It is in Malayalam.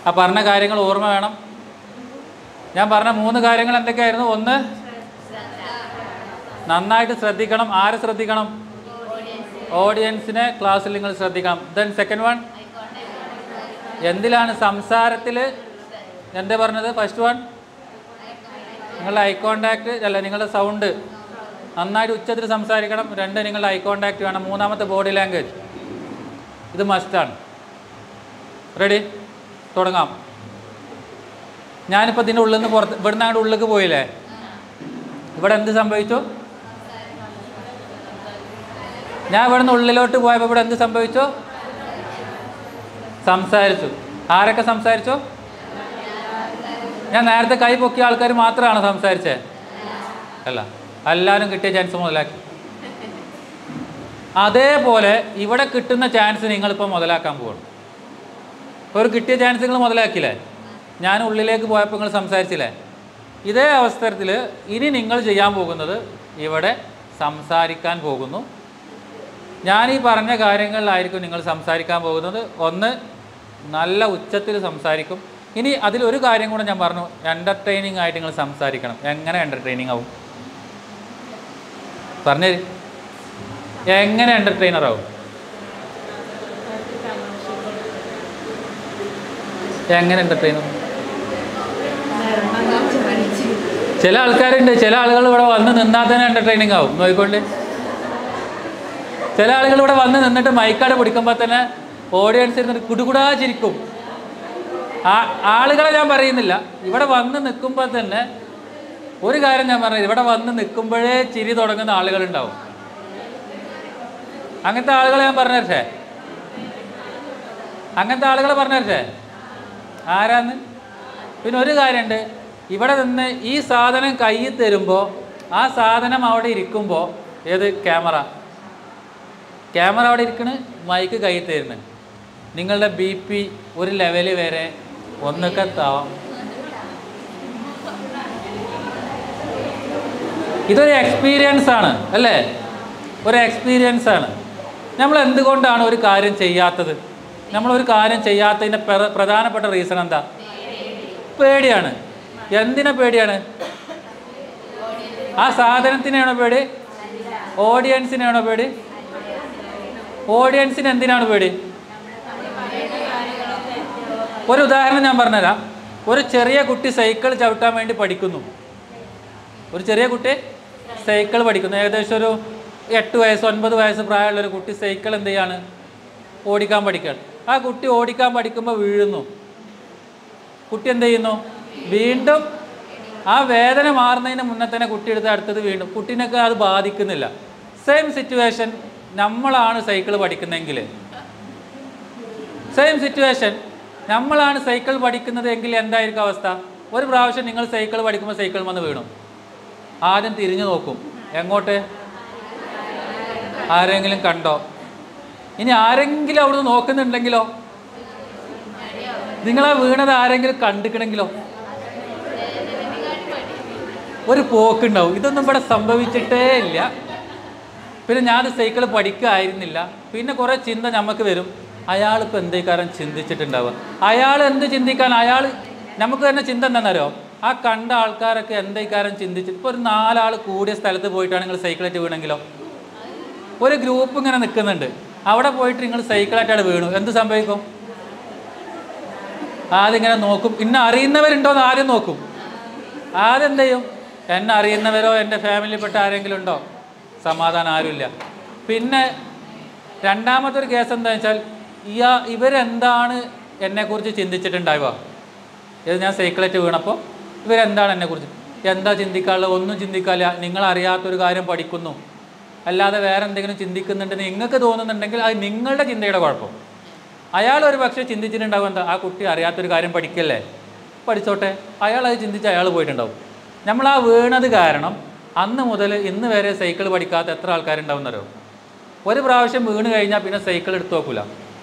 ആ പറഞ്ഞ കാര്യങ്ങൾ ഓർമ്മ വേണം ഞാൻ പറഞ്ഞ മൂന്ന് കാര്യങ്ങൾ എന്തൊക്കെയായിരുന്നു ഒന്ന് നന്നായിട്ട് ശ്രദ്ധിക്കണം ആരെ ശ്രദ്ധിക്കണം ഓഡിയൻസിനെ ക്ലാസ്സിൽ നിങ്ങൾ ശ്രദ്ധിക്കണം ദെൻ സെക്കൻഡ് വൺ എന്തിലാണ് സംസാരത്തിൽ എന്താ പറഞ്ഞത് ഫസ്റ്റ് വൺ നിങ്ങളുടെ ഐ കോണ്ടാക്ട് അല്ല നിങ്ങളുടെ സൗണ്ട് നന്നായിട്ട് ഉച്ചത്തിൽ സംസാരിക്കണം രണ്ട് നിങ്ങളുടെ ഐ കോണ്ടാക്ട് വേണം മൂന്നാമത്തെ ബോഡി ലാംഗ്വേജ് ഇത് മസ്റ്റാണ് റെഡി തുടങ്ങാം ഞാനിപ്പോൾ ഇതിൻ്റെ ഉള്ളിൽ നിന്ന് പുറത്ത് ഇവിടുന്ന് അങ്ങോട്ട് ഉള്ളിലേക്ക് പോയില്ലേ ഇവിടെ എന്ത് സംഭവിച്ചു ഞാൻ ഇവിടുന്ന് ഉള്ളിലോട്ട് പോയപ്പോൾ ഇവിടെ എന്ത് സംഭവിച്ചു സംസാരിച്ചു ആരൊക്കെ സംസാരിച്ചു ഞാൻ നേരത്തെ കൈ പൊക്കിയ ആൾക്കാർ മാത്രമാണ് സംസാരിച്ചത് അല്ല എല്ലാവരും കിട്ടിയ ചാൻസ് മുതലാക്കി അതേപോലെ ഇവിടെ കിട്ടുന്ന ചാൻസ് നിങ്ങളിപ്പോൾ മുതലാക്കാൻ പോകണം ഒരു കിട്ടിയ ചാൻസ് നിങ്ങൾ മുതലാക്കിയില്ലേ ഞാൻ ഉള്ളിലേക്ക് പോയപ്പോൾ നിങ്ങൾ സംസാരിച്ചില്ലേ ഇതേ അവസരത്തിൽ ഇനി നിങ്ങൾ ചെയ്യാൻ പോകുന്നത് ഇവിടെ സംസാരിക്കാൻ പോകുന്നു ഞാൻ ഈ പറഞ്ഞ കാര്യങ്ങളിലായിരിക്കും നിങ്ങൾ സംസാരിക്കാൻ പോകുന്നത് ഒന്ന് നല്ല ഉച്ചത്തിൽ സംസാരിക്കും ഇനി അതിലൊരു കാര്യം കൂടെ ഞാൻ പറഞ്ഞു എൻ്റർടൈനിങ് ആയിട്ട് നിങ്ങൾ സംസാരിക്കണം എങ്ങനെ എൻ്റർടൈനിങ് ആവും പറഞ്ഞു എങ്ങനെ എൻ്റർടൈനർ ആവും എങ്ങനെ എൻ്റർടൈനർ ചില ആൾക്കാരുണ്ട് ചില ആളുകൾ ഇവിടെ വന്ന് നിന്നാൽ തന്നെ എൻ്റർടൈനിങ് ആവും നോക്കിക്കൊണ്ട് ചില ആളുകൾ ഇവിടെ വന്ന് നിന്നിട്ട് മൈക്കാട് പിടിക്കുമ്പോൾ തന്നെ ഓഡിയൻസ് ഇരുന്നിട്ട് കുടുകുടാ ചിരിക്കും ആ ആളുകളെ ഞാൻ പറയുന്നില്ല ഇവിടെ വന്ന് നിൽക്കുമ്പോൾ തന്നെ ഒരു കാര്യം ഞാൻ പറഞ്ഞത് ഇവിടെ വന്ന് നിൽക്കുമ്പോഴേ ചിരി തുടങ്ങുന്ന ആളുകളുണ്ടാവും അങ്ങനത്തെ ആളുകളെ ഞാൻ പറഞ്ഞു തരട്ടെ അങ്ങനത്തെ ആളുകളെ പറഞ്ഞു തരട്ടെ ആരാന്ന് പിന്നെ ഒരു കാര്യമുണ്ട് ഇവിടെ നിന്ന് ഈ സാധനം കയ്യിൽ തരുമ്പോൾ ആ സാധനം അവിടെ ഇരിക്കുമ്പോൾ ഏത് ക്യാമറ ക്യാമറ അവിടെ ഇരിക്കണ് മൈക്ക് കയ്യിൽ തരുന്നു നിങ്ങളുടെ ബി പി ഒരു ലെവൽ വരെ ഒന്നൊക്കെ താവാം ഇതൊരു എക്സ്പീരിയൻസ് ആണ് അല്ലേ ഒരു എക്സ്പീരിയൻസ് ആണ് നമ്മൾ എന്തുകൊണ്ടാണ് ഒരു കാര്യം ചെയ്യാത്തത് നമ്മളൊരു കാര്യം ചെയ്യാത്തതിൻ്റെ പ്ര- പ്രധാനപ്പെട്ട റീസൺ എന്താ പേടിയാണ് എന്തിനാ പേടിയാണ് ആ സാധനത്തിനാണോ പേടി ഓഡിയൻസിനാണോ പേടി ഓഡിയൻസിന് എന്തിനാണ് പേടി ഒരു ഉദാഹരണം ഞാൻ പറഞ്ഞുതരാം ഒരു ചെറിയ കുട്ടി സൈക്കിൾ ചവിട്ടാൻ വേണ്ടി പഠിക്കുന്നു ഒരു ചെറിയ കുട്ടി സൈക്കിൾ പഠിക്കുന്നു ഏകദേശം ഒരു എട്ട് വയസ്സ് ഒൻപത് വയസ്സ് പ്രായമുള്ള ഒരു കുട്ടി സൈക്കിൾ എന്ത് ചെയ്യാണ് ഓടിക്കാൻ പഠിക്കുകയാണ് ആ കുട്ടി ഓടിക്കാൻ പഠിക്കുമ്പോൾ വീഴുന്നു കുട്ടി എന്ത് ചെയ്യുന്നു വീണ്ടും ആ വേദന മാറുന്നതിന് മുന്നേ തന്നെ കുട്ടി എടുത്ത് അടുത്തത് വീണ്ടും കുട്ടീനൊക്കെ അത് ബാധിക്കുന്നില്ല സെയിം സിറ്റുവേഷൻ നമ്മളാണ് സൈക്കിൾ പഠിക്കുന്നതെങ്കിൽ സെയിം സിറ്റുവേഷൻ നമ്മളാണ് സൈക്കിൾ പഠിക്കുന്നത് എങ്കിൽ എന്തായിരിക്കും അവസ്ഥ ഒരു പ്രാവശ്യം നിങ്ങൾ സൈക്കിൾ പഠിക്കുമ്പോൾ സൈക്കിൾ വന്ന് വീണു ആദ്യം തിരിഞ്ഞു നോക്കും എങ്ങോട്ട് ആരെങ്കിലും കണ്ടോ ഇനി ആരെങ്കിലും അവിടുന്ന് നോക്കുന്നുണ്ടെങ്കിലോ നിങ്ങളാ വീണത് ആരെങ്കിലും കണ്ടിക്കണമെങ്കിലോ ഒരു പോക്കുണ്ടാവും ഇതൊന്നും ഇവിടെ സംഭവിച്ചിട്ടേ ഇല്ല പിന്നെ ഞാൻ സൈക്കിൾ പഠിക്കായിരുന്നില്ല പിന്നെ കുറേ ചിന്ത നമുക്ക് വരും അയാൾ ഇപ്പോൾ എന്തേക്കാരൻ ചിന്തിച്ചിട്ടുണ്ടാവുക അയാൾ എന്ത് ചിന്തിക്കാൻ അയാൾ നമുക്ക് തന്നെ ചിന്ത എന്താണെന്നറിയോ ആ കണ്ട ആൾക്കാരൊക്കെ എന്തേക്കാരൻ ചിന്തിച്ചിട്ട് ഇപ്പോൾ ഒരു നാലാൾ കൂടിയ സ്ഥലത്ത് പോയിട്ടാണ് നിങ്ങൾ സൈക്കിളായിട്ട് വീണെങ്കിലോ ഒരു ഗ്രൂപ്പ് ഇങ്ങനെ നിൽക്കുന്നുണ്ട് അവിടെ പോയിട്ട് നിങ്ങൾ സൈക്കിളായിട്ടാണ് വീണു എന്ത് സംഭവിക്കും ആദ്യം ഇങ്ങനെ നോക്കും ഇന്നെ അറിയുന്നവരുണ്ടോ എന്ന് ആദ്യം നോക്കും ആദ്യം എന്ത് ചെയ്യും എന്നെ അറിയുന്നവരോ എൻ്റെ ഫാമിലിയിൽപ്പെട്ട ആരെങ്കിലും ഉണ്ടോ സമാധാനം ആരുമില്ല പിന്നെ രണ്ടാമത്തെ ഒരു കേസ് എന്താ വെച്ചാൽ ഇയാ ഇവരെന്താണ് എന്നെക്കുറിച്ച് ചിന്തിച്ചിട്ടുണ്ടാവുക ഇത് ഞാൻ സൈക്കിളേറ്റ് വീണപ്പോൾ ഇവരെന്താണ് എന്നെക്കുറിച്ച് എന്താ ചിന്തിക്കാനുള്ളത് ഒന്നും ചിന്തിക്കാനില്ല നിങ്ങൾ അറിയാത്തൊരു കാര്യം പഠിക്കുന്നു അല്ലാതെ വേറെ എന്തെങ്കിലും ചിന്തിക്കുന്നുണ്ടെന്ന് നിങ്ങൾക്ക് തോന്നുന്നുണ്ടെങ്കിൽ അത് നിങ്ങളുടെ ചിന്തയുടെ കുഴപ്പം അയാൾ ഒരു പക്ഷേ ചിന്തിച്ചിട്ടുണ്ടാവും എന്താ ആ കുട്ടി അറിയാത്തൊരു കാര്യം പഠിക്കല്ലേ പഠിച്ചോട്ടെ അയാൾ അത് ചിന്തിച്ച് അയാൾ പോയിട്ടുണ്ടാവും നമ്മൾ ആ വീണത് കാരണം അന്ന് മുതൽ ഇന്ന് വരെ സൈക്കിൾ പഠിക്കാത്ത എത്ര ആൾക്കാരുണ്ടാവുന്നല്ലോ ഒരു പ്രാവശ്യം വീണ് കഴിഞ്ഞാൽ പിന്നെ സൈക്കിൾ എടുത്ത് നോക്കില്ല